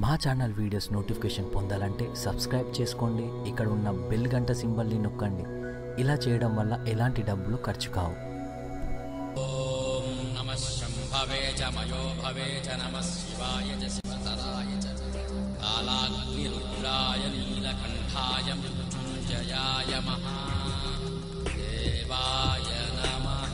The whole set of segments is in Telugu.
మా ఛానల్ వీడియోస్ నోటిఫికేషన్ పొందాలంటే సబ్స్క్రైబ్ చేసుకోండి ఇక్కడ ఉన్న బెల్ గంట సింబల్ని నొక్కండి ఇలా చేయడం వల్ల ఎలాంటి డబ్బులు ఖర్చు కావు नमः शम्भवे च मयो भवे च नमः शिवाय च शिवतराय च कालाग्निरुद्राय नीलकण्ठाय मृत्युञ्जयाय महादेवाय नमः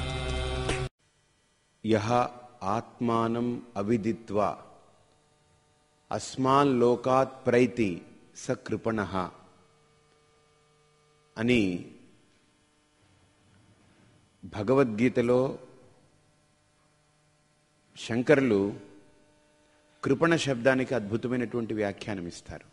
యహ ఆత్మానం అవిదిత్వా అస్మాన్ లోకాత్ ప్రైతి స కృపణ అని భగవద్గీతలో శంకరులు కృపణ శబ్దానికి అద్భుతమైనటువంటి వ్యాఖ్యానం ఇస్తారు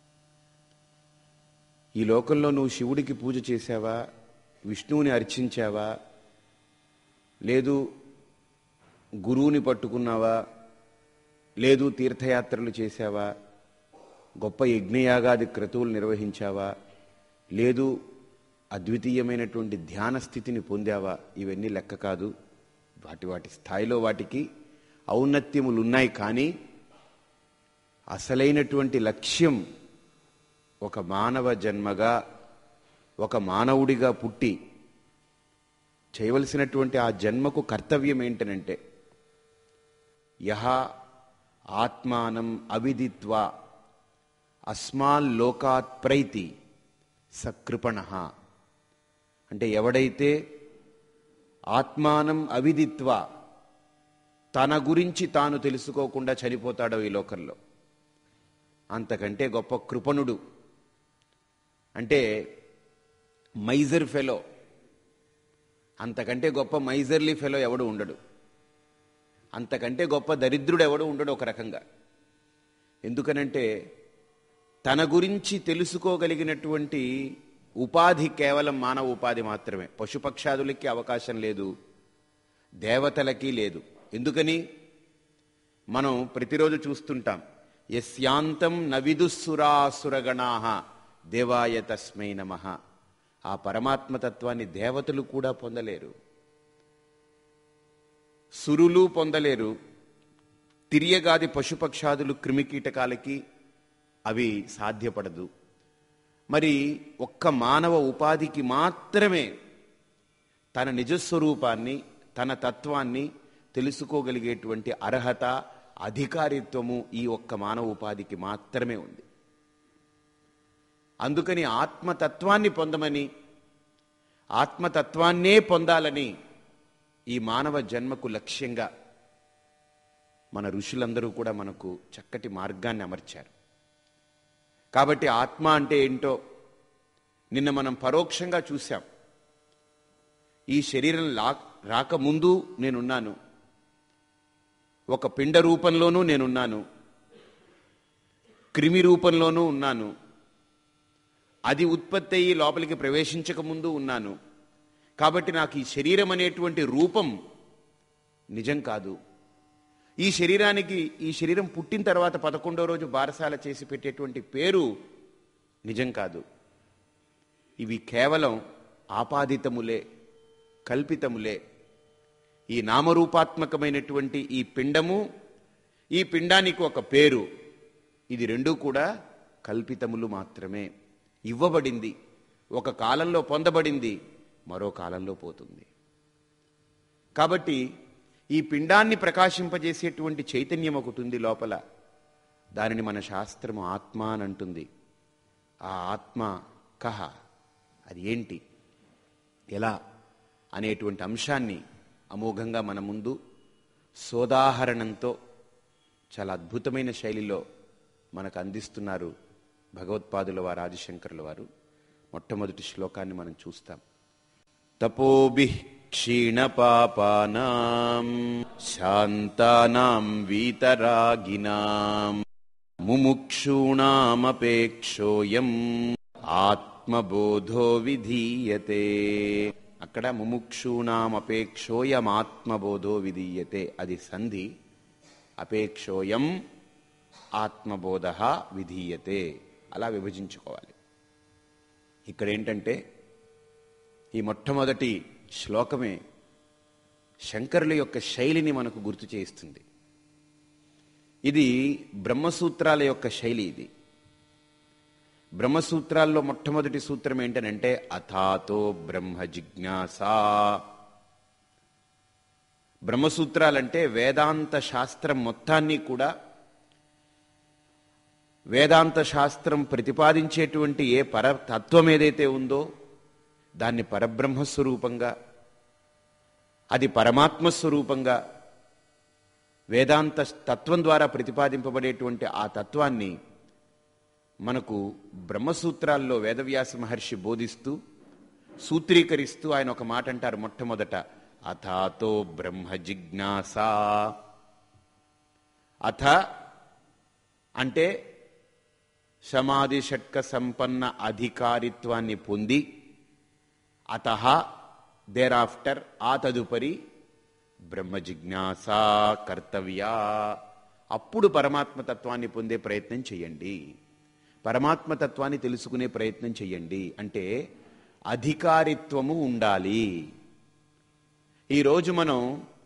ఈ లోకంలో నువ్వు శివుడికి పూజ చేశావా విష్ణువుని అర్చించావా లేదు గురువుని పట్టుకున్నావా లేదు తీర్థయాత్రలు చేశావా గొప్ప యజ్ఞయాగాది క్రతువులు నిర్వహించావా లేదు అద్వితీయమైనటువంటి ధ్యాన స్థితిని పొందావా ఇవన్నీ లెక్క కాదు వాటి వాటి స్థాయిలో వాటికి ఔన్నత్యములు ఉన్నాయి కానీ అసలైనటువంటి లక్ష్యం ఒక మానవ జన్మగా ఒక మానవుడిగా పుట్టి చేయవలసినటువంటి ఆ జన్మకు కర్తవ్యం ఏంటనంటే యహ ఆత్మానం అవిదిత్వా అస్మాల్ లోకాత్ ప్రైతి సకృపణ అంటే ఎవడైతే ఆత్మానం అవిదిత్వా తన గురించి తాను తెలుసుకోకుండా చనిపోతాడో ఈ లోకంలో అంతకంటే గొప్ప కృపణుడు అంటే మైజర్ ఫెలో అంతకంటే గొప్ప మైజర్లీ ఫెలో ఎవడు ఉండడు అంతకంటే గొప్ప దరిద్రుడు ఎవడు ఉండడు ఒక రకంగా ఎందుకనంటే తన గురించి తెలుసుకోగలిగినటువంటి ఉపాధి కేవలం మానవ ఉపాధి మాత్రమే పశుపక్షాదులకి అవకాశం లేదు దేవతలకి లేదు ఎందుకని మనం ప్రతిరోజు చూస్తుంటాం యస్యాంతం నవిదుస్సురాసురగణా దేవాయ తస్మై నమః ఆ పరమాత్మతత్వాన్ని దేవతలు కూడా పొందలేరు సురులు పొందలేరు తిరియగాది పశుపక్షాదులు క్రిమికీటకాలకి అవి సాధ్యపడదు మరి ఒక్క మానవ ఉపాధికి మాత్రమే తన నిజస్వరూపాన్ని తన తత్వాన్ని తెలుసుకోగలిగేటువంటి అర్హత అధికారిత్వము ఈ ఒక్క మానవ ఉపాధికి మాత్రమే ఉంది అందుకని ఆత్మతత్వాన్ని పొందమని ఆత్మతత్వాన్నే పొందాలని ఈ మానవ జన్మకు లక్ష్యంగా మన ఋషులందరూ కూడా మనకు చక్కటి మార్గాన్ని అమర్చారు కాబట్టి ఆత్మ అంటే ఏంటో నిన్న మనం పరోక్షంగా చూశాం ఈ శరీరం లా రాకముందు నేనున్నాను ఒక పిండ రూపంలోనూ నేనున్నాను క్రిమి రూపంలోనూ ఉన్నాను అది ఉత్పత్తి అయ్యి లోపలికి ప్రవేశించక ముందు ఉన్నాను కాబట్టి నాకు ఈ శరీరం అనేటువంటి రూపం నిజం కాదు ఈ శరీరానికి ఈ శరీరం పుట్టిన తర్వాత పదకొండో రోజు బారసాల చేసి పెట్టేటువంటి పేరు నిజం కాదు ఇవి కేవలం ఆపాదితములే కల్పితములే ఈ నామరూపాత్మకమైనటువంటి ఈ పిండము ఈ పిండానికి ఒక పేరు ఇది రెండూ కూడా కల్పితములు మాత్రమే ఇవ్వబడింది ఒక కాలంలో పొందబడింది మరో కాలంలో పోతుంది కాబట్టి ఈ పిండాన్ని ప్రకాశింపజేసేటువంటి చైతన్యం ఒకటి ఉంది లోపల దానిని మన శాస్త్రము ఆత్మ అని అంటుంది ఆ ఆత్మ కహ అది ఏంటి ఎలా అనేటువంటి అంశాన్ని అమోఘంగా మన ముందు సోదాహరణంతో చాలా అద్భుతమైన శైలిలో మనకు అందిస్తున్నారు భగవత్పాదుల వారు ఆదిశంకరుల వారు మొట్టమొదటి శ్లోకాన్ని మనం చూస్తాం తపోభి క్షీణపాపానాం శాంతానాం వీతరాగినాం ముముక్షూణామపేక్షోయం ఆత్మబోధో విధీయతే అక్కడ ముముక్షూణామపేక్షోయం ఆత్మబోధో విధీయతే అది సంధి అపేక్షోయం ఆత్మబోధ విధీయతే అలా విభజించుకోవాలి ఇక్కడ ఏంటంటే ఈ మొట్టమొదటి శ్లోకమే శంకరుల యొక్క శైలిని మనకు గుర్తు చేయిస్తుంది ఇది బ్రహ్మసూత్రాల యొక్క శైలి ఇది బ్రహ్మసూత్రాల్లో మొట్టమొదటి సూత్రం ఏంటనంటే అథాతో బ్రహ్మ జిజ్ఞాస బ్రహ్మసూత్రాలంటే వేదాంత శాస్త్రం మొత్తాన్ని కూడా వేదాంత శాస్త్రం ప్రతిపాదించేటువంటి ఏ పర తత్వం ఏదైతే ఉందో దాన్ని పరబ్రహ్మ స్వరూపంగా అది పరమాత్మ స్వరూపంగా వేదాంత తత్వం ద్వారా ప్రతిపాదింపబడేటువంటి ఆ తత్వాన్ని మనకు బ్రహ్మసూత్రాల్లో వేదవ్యాస మహర్షి బోధిస్తూ సూత్రీకరిస్తూ ఆయన ఒక మాట అంటారు మొట్టమొదట అథాతో బ్రహ్మ జిజ్ఞాస అథ అంటే సమాధి షట్క సంపన్న అధికారిత్వాన్ని పొంది అత దేర్ ఆఫ్టర్ ఆ తదుపరి బ్రహ్మ జిజ్ఞాస కర్తవ్యా అప్పుడు పరమాత్మ తత్వాన్ని పొందే ప్రయత్నం చేయండి పరమాత్మ తత్వాన్ని తెలుసుకునే ప్రయత్నం చేయండి అంటే అధికారిత్వము ఉండాలి ఈరోజు మనం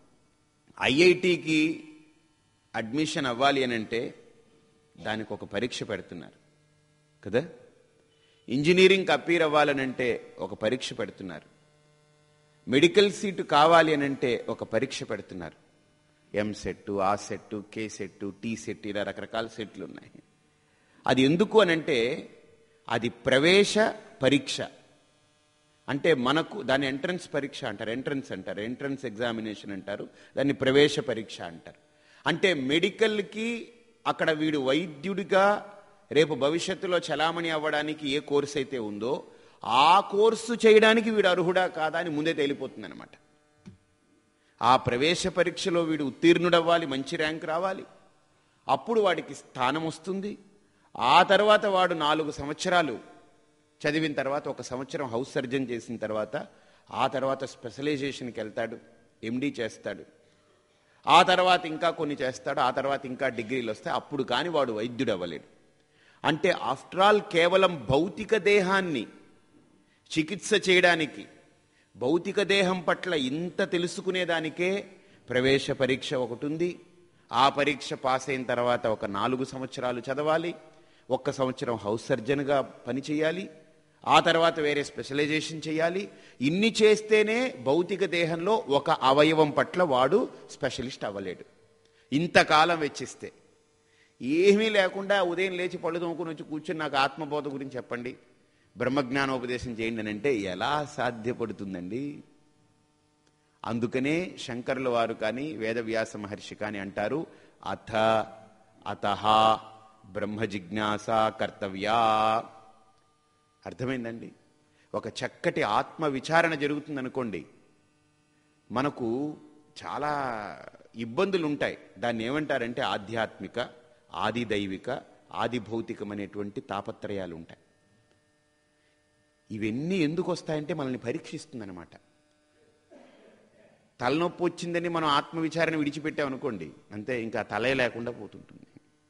ఐఐటికి అడ్మిషన్ అవ్వాలి అని అంటే దానికి ఒక పరీక్ష పెడుతున్నారు కదా ఇంజనీరింగ్కి అప్పీర్ అవ్వాలనంటే ఒక పరీక్ష పెడుతున్నారు మెడికల్ సీటు కావాలి అని అంటే ఒక పరీక్ష పెడుతున్నారు ఎం సెట్ ఆ set K set T set ఇలా రకరకాల సెట్లు ఉన్నాయి అది ఎందుకు అనంటే అది ప్రవేశ పరీక్ష అంటే మనకు దాన్ని ఎంట్రన్స్ పరీక్ష అంటారు ఎంట్రన్స్ అంటారు ఎంట్రన్స్ ఎగ్జామినేషన్ అంటారు దాన్ని ప్రవేశ పరీక్ష అంటారు అంటే మెడికల్కి అక్కడ వీడు వైద్యుడిగా రేపు భవిష్యత్తులో చలామణి అవ్వడానికి ఏ కోర్సు అయితే ఉందో ఆ కోర్సు చేయడానికి వీడు అర్హుడా కాదా అని ముందే తేలిపోతుంది అనమాట ఆ ప్రవేశ పరీక్షలో వీడు ఉత్తీర్ణుడవ్వాలి మంచి ర్యాంక్ రావాలి అప్పుడు వాడికి స్థానం వస్తుంది ఆ తర్వాత వాడు నాలుగు సంవత్సరాలు చదివిన తర్వాత ఒక సంవత్సరం హౌస్ సర్జన్ చేసిన తర్వాత ఆ తర్వాత స్పెషలైజేషన్కి వెళ్తాడు ఎండీ చేస్తాడు ఆ తర్వాత ఇంకా కొన్ని చేస్తాడు ఆ తర్వాత ఇంకా డిగ్రీలు వస్తాయి అప్పుడు కానీ వాడు వైద్యుడు అవ్వలేడు అంటే ఆఫ్టర్ ఆల్ కేవలం భౌతిక దేహాన్ని చికిత్స చేయడానికి భౌతిక దేహం పట్ల ఇంత తెలుసుకునేదానికే ప్రవేశ పరీక్ష ఒకటి ఉంది ఆ పరీక్ష పాస్ అయిన తర్వాత ఒక నాలుగు సంవత్సరాలు చదవాలి ఒక్క సంవత్సరం హౌస్ సర్జన్గా పని చేయాలి ఆ తర్వాత వేరే స్పెషలైజేషన్ చేయాలి ఇన్ని చేస్తేనే భౌతిక దేహంలో ఒక అవయవం పట్ల వాడు స్పెషలిస్ట్ అవ్వలేడు ఇంతకాలం వెచ్చిస్తే ఏమీ లేకుండా ఉదయం లేచి పళ్ళు తోముకుని వచ్చి కూర్చొని నాకు ఆత్మబోధ గురించి చెప్పండి బ్రహ్మజ్ఞానోపదేశం చేయండి అని అంటే ఎలా సాధ్యపడుతుందండి అందుకనే శంకరుల వారు కానీ వేదవ్యాస మహర్షి కానీ అంటారు అథ అత బ్రహ్మ జిజ్ఞాస కర్తవ్యా అర్థమైందండి ఒక చక్కటి ఆత్మ విచారణ జరుగుతుందనుకోండి మనకు చాలా ఇబ్బందులు ఉంటాయి దాన్ని ఏమంటారంటే ఆధ్యాత్మిక ఆది దైవిక ఆది భౌతికం అనేటువంటి తాపత్రయాలు ఉంటాయి ఇవన్నీ ఎందుకు వస్తాయంటే మనల్ని పరీక్షిస్తుందన్నమాట తలనొప్పి వచ్చిందని మనం ఆత్మవిచారణ విడిచిపెట్టామనుకోండి అంతే ఇంకా తలే లేకుండా పోతుంటుంది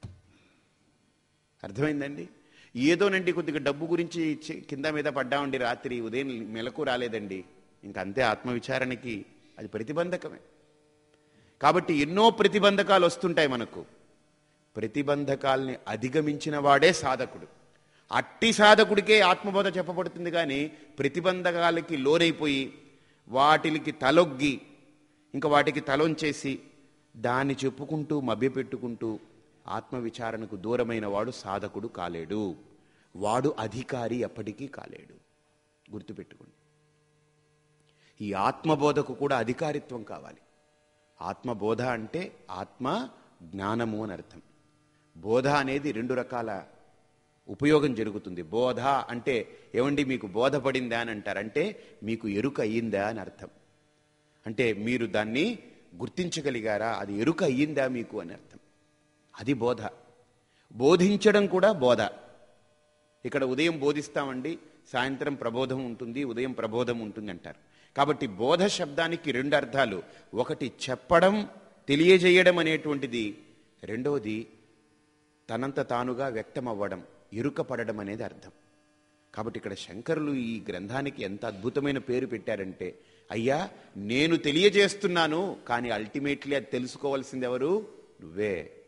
అర్థమైందండి ఏదోనండి కొద్దిగా డబ్బు గురించి చి- కింద మీద పడ్డామండి రాత్రి ఉదయం మెలకు రాలేదండి ఇంకా అంతే ఆత్మవిచారణకి అది ప్రతిబంధకమే కాబట్టి ఎన్నో ప్రతిబంధకాలు వస్తుంటాయి మనకు ప్రతిబంధకాల్ని అధిగమించిన వాడే సాధకుడు అట్టి సాధకుడికే ఆత్మబోధ చెప్పబడుతుంది కానీ ప్రతిబంధకాలకి లోనైపోయి వాటికి తలొగ్గి ఇంకా వాటికి తలొంచేసి దాన్ని చెప్పుకుంటూ మభ్యపెట్టుకుంటూ ఆత్మవిచారణకు దూరమైన వాడు సాధకుడు కాలేడు వాడు అధికారి ఎప్పటికీ కాలేడు గుర్తుపెట్టుకోండి ఈ ఆత్మబోధకు కూడా అధికారిత్వం కావాలి ఆత్మబోధ అంటే ఆత్మ జ్ఞానము అని అర్థం బోధ అనేది రెండు రకాల ఉపయోగం జరుగుతుంది బోధ అంటే ఏమండి మీకు బోధపడిందా అని అంటారు అంటే మీకు ఎరుక అయ్యిందా అని అర్థం అంటే మీరు దాన్ని గుర్తించగలిగారా అది ఎరుక అయ్యిందా మీకు అని అర్థం అది బోధ బోధించడం కూడా బోధ ఇక్కడ ఉదయం బోధిస్తామండి సాయంత్రం ప్రబోధం ఉంటుంది ఉదయం ప్రబోధం ఉంటుంది అంటారు కాబట్టి బోధ శబ్దానికి రెండు అర్థాలు ఒకటి చెప్పడం తెలియజేయడం అనేటువంటిది రెండవది తనంత తానుగా వ్యక్తమవ్వడం ఇరుకపడడం అనేది అర్థం కాబట్టి ఇక్కడ శంకరులు ఈ గ్రంథానికి ఎంత అద్భుతమైన పేరు పెట్టారంటే అయ్యా నేను తెలియజేస్తున్నాను కానీ అల్టిమేట్లీ అది తెలుసుకోవాల్సింది ఎవరు నువ్వే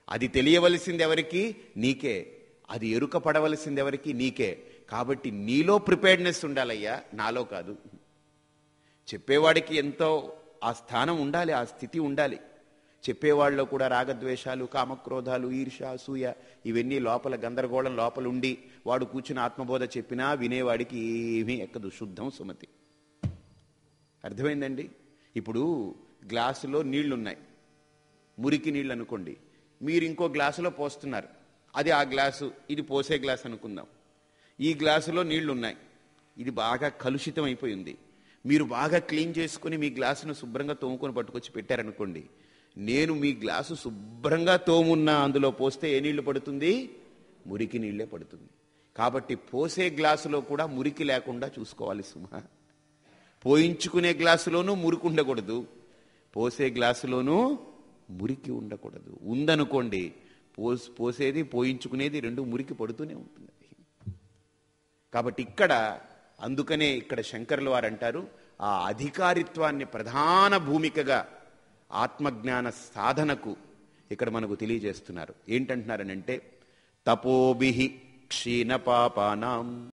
అది తెలియవలసింది ఎవరికి నీకే అది ఎరుక పడవలసింది ఎవరికి నీకే కాబట్టి నీలో ప్రిపేర్డ్నెస్ ఉండాలయ్యా నాలో కాదు చెప్పేవాడికి ఎంతో ఆ స్థానం ఉండాలి ఆ స్థితి ఉండాలి చెప్పేవాళ్ళలో కూడా రాగద్వేషాలు కామక్రోధాలు ఈర్ష అసూయ ఇవన్నీ లోపల గందరగోళం లోపల ఉండి వాడు కూర్చుని ఆత్మబోధ చెప్పినా వినేవాడికి ఏమీ ఎక్కదు శుద్ధం సుమతి అర్థమైందండి ఇప్పుడు గ్లాసులో నీళ్లున్నాయి మురికి నీళ్ళు అనుకోండి మీరు ఇంకో గ్లాసులో పోస్తున్నారు అది ఆ గ్లాసు ఇది పోసే గ్లాస్ అనుకుందాం ఈ గ్లాసులో నీళ్లు ఉన్నాయి ఇది బాగా కలుషితం అయిపోయింది మీరు బాగా క్లీన్ చేసుకుని మీ గ్లాసును శుభ్రంగా తోముకొని పట్టుకొచ్చి పెట్టారనుకోండి నేను మీ గ్లాసు శుభ్రంగా తోమున్నా అందులో పోస్తే ఏ నీళ్లు పడుతుంది మురికి నీళ్లే పడుతుంది కాబట్టి పోసే గ్లాసులో కూడా మురికి లేకుండా చూసుకోవాలి సుమా పోయించుకునే గ్లాసులోనూ మురికి ఉండకూడదు పోసే గ్లాసులోనూ మురికి ఉండకూడదు ఉందనుకోండి పోస్ పోసేది పోయించుకునేది రెండు మురికి పడుతూనే ఉంటుంది అది కాబట్టి ఇక్కడ అందుకనే ఇక్కడ శంకర్ల వారు అంటారు ఆ అధికారిత్వాన్ని ప్రధాన భూమికగా ఆత్మజ్ఞాన సాధనకు ఇక్కడ మనకు తెలియజేస్తున్నారు ఏంటంటున్నారనంటే తపోభి క్షీణ పాపానాం